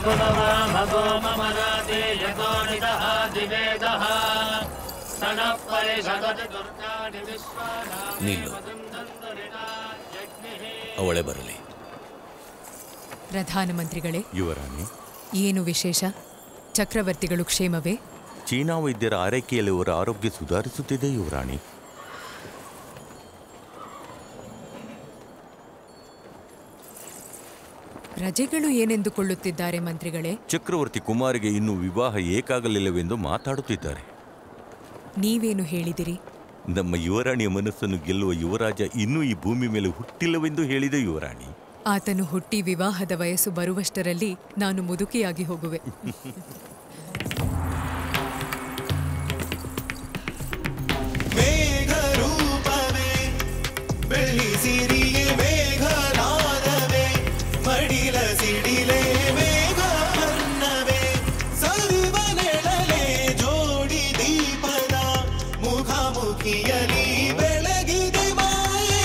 भगो मम नाते यतो नितः दिवेदः स्तनः परिषदति दुर्गाणि ನಿಲ್ಲು विश्वानामेव ಅವಳೆ ಬರಲಿ ಪ್ರಧಾನಮಂತ್ರಿಗಳೇ ಯುವರಾಣಿ ಏನು ವಿಶೇಷ ಚಕ್ರವರ್ತಿಗಳು ಕ್ಷೇಮವೇ ಚೀನಾ ವೈದ್ಯರ ಆರೈಕೆಯಲ್ಲಿ ಅವರ ಆರೋಗ್ಯ ಸುಧಾರಿಸುತ್ತಿದೆ ಯುವರಾಣಿ ಪ್ರಜೆಗಳು ಏನೆಂದುಕೊಳ್ಳುತ್ತಿದ್ದಾರೆ ಮಂತ್ರಿಗಳೇ ಚಕ್ರವರ್ತಿ ಕುಮಾರಿಗೆ ಇನ್ನೂ ವಿವಾಹ ಏಕಾಗಲಿಲ್ಲವೆಂದು ಮಾತಾಡುತ್ತಿದ್ದಾರೆ ನೀವೇನು ಹೇಳಿದಿರಿ ನಮ್ಮ ಯುವರಾಣಿಯ ಮನಸ್ಸನ್ನು ಗೆಲ್ಲುವ ಯುವರಾಜ ಇನ್ನೂ ಈ ಭೂಮಿ ಮೇಲೆ ಹುಟ್ಟಿಲ್ಲವೆಂದು ಹೇಳಿದ ಯುವರಾಣಿ ಆತನು ಹುಟ್ಟಿ ವಿವಾಹದ ವಯಸ್ಸು ಬರುವಷ್ಟರಲ್ಲಿ ನಾನು ಮುದುಕಿಯಾಗಿ ಹೋಗುವೆ ಮೇಘರೂಪವೇ ಬೆಳ್ಳಿ ಸಿರಿಯೇ ಮೇಘನಾದವೇ ಮಡಿಲ ಸಿಡಿಲೇ ಮೇಘ ವರ್ಣವೇ ಸರಿವ ನೆಳಲೆ ಜೋಡಿ ದೀಪದ ಮುಖಾಮುಖಿಯಲಿ ಬೆಳಗಿದೆ ಮಾಯೆ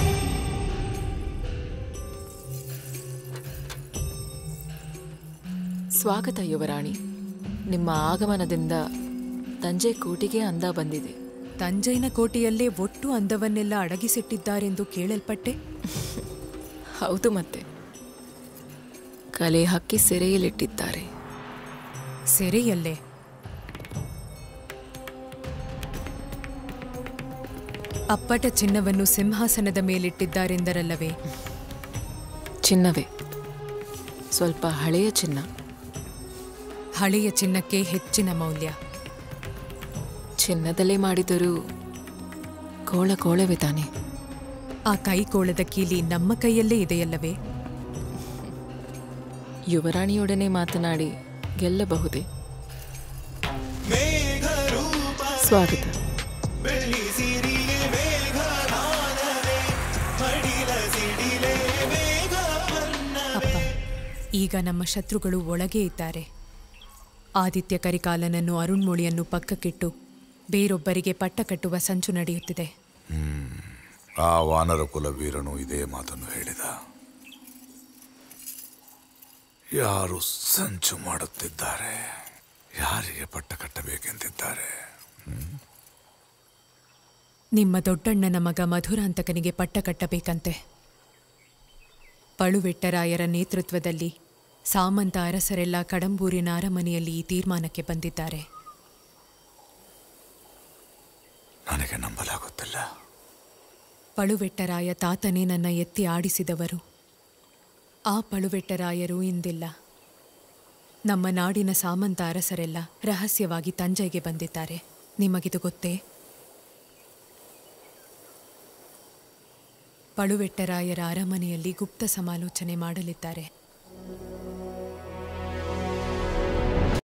ಸ್ವಾಗತ ಯುವರಾಣಿ ನಿಮ್ಮ ಆಗಮನದಿಂದ ತಂಜೆ ಕೋಟಿಗೆ ಅಂದ ಬಂದಿದೆ ತಂಜೈನ ಕೋಟೆಯಲ್ಲೇ ಒಟ್ಟು ಅಂದವನ್ನೆಲ್ಲ ಅಡಗಿಸಿಟ್ಟಿದ್ದಾರೆಂದು ಕೇಳಲ್ಪಟ್ಟೆ ಹೌದು ಮತ್ತೆ ಕಲೆ ಹಕ್ಕಿ ಸೆರೆಯಲ್ಲಿಟ್ಟಿದ್ದಾರೆ ಸೆರೆಯಲ್ಲೇ ಅಪ್ಪಟ ಚಿನ್ನವನ್ನು ಸಿಂಹಾಸನದ ಮೇಲಿಟ್ಟಿದ್ದಾರೆಂದರಲ್ಲವೇ ಚಿನ್ನವೇ ಸ್ವಲ್ಪ ಹಳೆಯ ಚಿನ್ನ ಹಳೆಯ ಚಿನ್ನಕ್ಕೆ ಹೆಚ್ಚಿನ ಮೌಲ್ಯ ಚಿನ್ನದಲ್ಲೇ ಮಾಡಿದರೂ ಕೋಳ ಕೋಳವೇ ತಾನೆ ಆ ಕೈಕೋಳದ ಕೀಲಿ ನಮ್ಮ ಕೈಯಲ್ಲೇ ಇದೆಯಲ್ಲವೇ ಯುವರಾಣಿಯೊಡನೆ ಮಾತನಾಡಿ ಗೆಲ್ಲಬಹುದೇ ಮೇಘರೂಪ ಸ್ವಾಗತ ಬೆಳ್ಳಿ ಸಿರಿಯೇ ಮೇಘನಾದವೇ ಮಡಿಲ ಸಿಡಿಲೇ ಮೇಘ ಅಪ್ಪ ಈಗ ನಮ್ಮ ಶತ್ರುಗಳು ಒಳಗೇ ಇದ್ದಾರೆ ಆದಿತ್ಯ ಕರಿಕಾಲನನ್ನು ಅರುಣ್ಮೊಳಿಯನ್ನು ಪಕ್ಕಕ್ಕಿಟ್ಟು ಬೇರೊಬ್ಬರಿಗೆ ಪಟ್ಟ ಕಟ್ಟುವ ಸಂಚು ನಡೆಯುತ್ತಿದೆ ಆ ವಾನರ ಕುಲ ವೀರನು ಇದೇ ಮಾತನ್ನು ಹೇಳಿದ ಯಾರು ಸಂಚು ಮಾಡುತ್ತಿದ್ದಾರೆ ಯಾರಿಗೆ ಪಟ್ಟ ಕಟ್ಟಬೇಕೆಂದಿದ್ದಾರೆ ನಿಮ್ಮ ದೊಡ್ಡಣ್ಣನ ಮಗ ಮಧುರಾಂತಕನಿಗೆ ಪಟ್ಟ ಕಟ್ಟಬೇಕಂತೆ ಪಳುವೆಟ್ಟರಾಯರ ನೇತೃತ್ವದಲ್ಲಿ ಸಾಮಂತ ಅರಸರೆಲ್ಲ ಕಡಂಬೂರಿನ ಅರಮನೆಯಲ್ಲಿ ಈ ತೀರ್ಮಾನಕ್ಕೆ ಬಂದಿದ್ದಾರೆ ನನಗೆ ನಂಬಲಾಗುತ್ತಿಲ್ಲ ಪಳುವೆಟ್ಟರಾಯ ತಾತನೇ ನನ್ನ ಎತ್ತಿ ಆಡಿಸಿದವರು ಆ ಪಳುವೆಟ್ಟರಾಯರು ಇಂದಿಲ್ಲ ನಮ್ಮ ನಾಡಿನ ಸಾಮಂತ ಅರಸರೆಲ್ಲ ರಹಸ್ಯವಾಗಿ ತಂಜೈಗೆ ಬಂದಿದ್ದಾರೆ ನಿಮಗಿದು ಗೊತ್ತೇ ಪಳುವೆಟ್ಟರಾಯರ ಅರಮನೆಯಲ್ಲಿ ಗುಪ್ತ ಸಮಾಲೋಚನೆ ಮಾಡಲಿದ್ದಾರೆ